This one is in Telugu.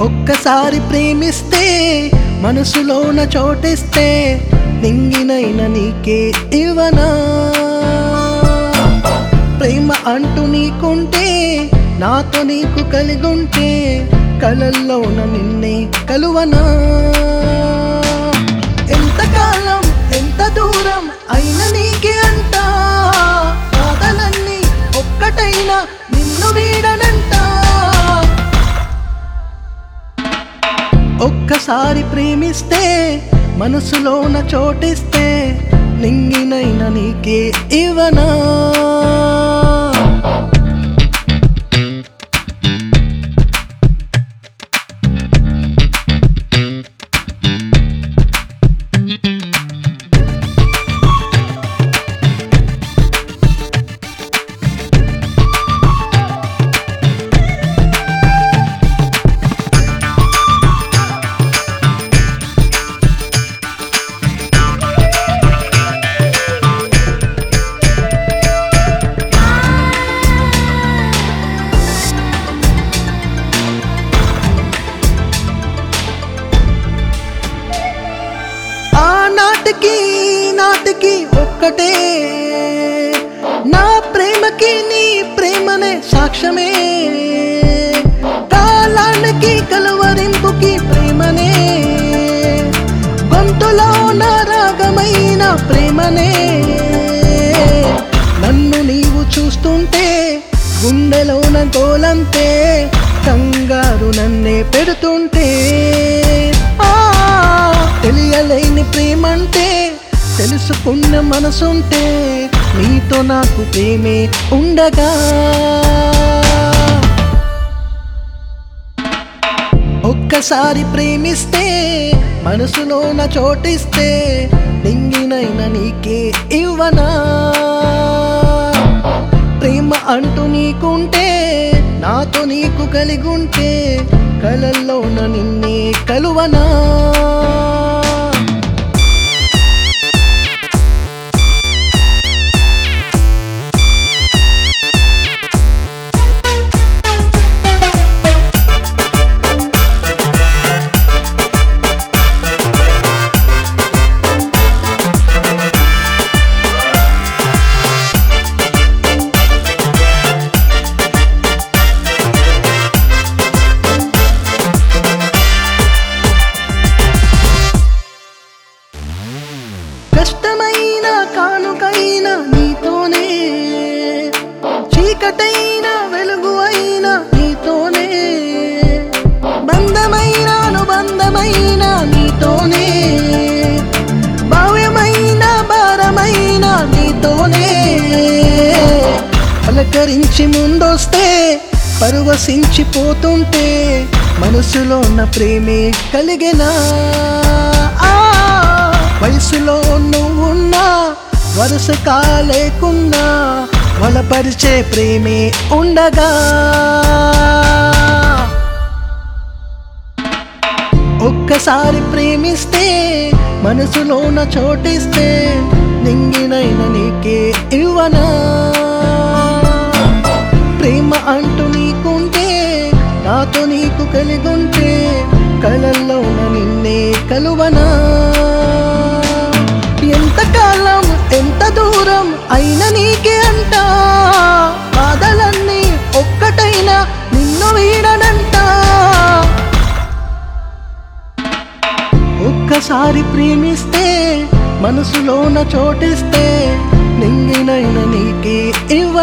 ఒక్కసారి ప్రేమిస్తే మనసులోన చోటిస్తే నింగినైన నీకే ఇవ్వనా ప్రేమ అంటూ నీకుంటే నాతో నీకు కలిగుంటే కలల్లోన నిన్నే కలువనా ఎంతకాలం ఎంత దూరం అయిన నీకే అంట బాధలన్నీ ఒక్కటైనా నిన్ను వీడనంట ఒక్కసారి ప్రేమిస్తే మనసులోన చోటిస్తే నింగినైన నీకే ఇవ్వనా ఆ నాటికి నాటికి ఒక్కటే నా ప్రేమకి నీ ప్రేమనే సాక్ష్యమే కాలానికి కలవరింపుకి ప్రేమనే గొంతులో నా రాగమైన ప్రేమనే నన్ను నీవు చూస్తుంటే గుండెలోన గోలంతే కంగారు నన్నే పెడుతుంటే ఆ తెలియలేని ప్రేమంటే తెలుసుకున్న మనసుంటే నీతో నాకు ప్రేమే ఉండగా ఒక్కసారి ప్రేమిస్తే మనసులోన చోటిస్తే నింగినైన నీకే ఇవ్వనా ప్రేమ అంటూ నీకుంటే నాతో నీకు కలిగుంటే కలల్లోన నిన్నే కలువనా కష్టమైన కానుకైన నీతోనే చీకటైన వెలుగు అయిన నీతోనే బంధమైన అనుబంధమైన నీతోనే భావ్యమైన భారమైన నీతోనే పలకరించి ముందొస్తే పరువశించిపోతుంటే మనసులో ఉన్న ప్రేమే కలిగేనా ఆ వయసులో నువ్వున్నా వరుస కాలేకున్నా వలపరిచే ప్రేమే ఉండగా ఒక్కసారి ప్రేమిస్తే మనసులోన చోటిస్తే నింగినైన నీకే ఇవ్వనా ప్రేమ అంటూ నీకుంటే నాతో నీకు కలిగుంటే కలల్లోన నిన్నే కలువనా ఎంతకాలం ఎంత దూరం అయిన నీకే అంట బాధలన్నీ ఒక్కటైనా నిన్ను వీడనంట ఒక్కసారి ప్రేమిస్తే మనసులోన చోటిస్తే నింగినైన నీకే ఇవ్వ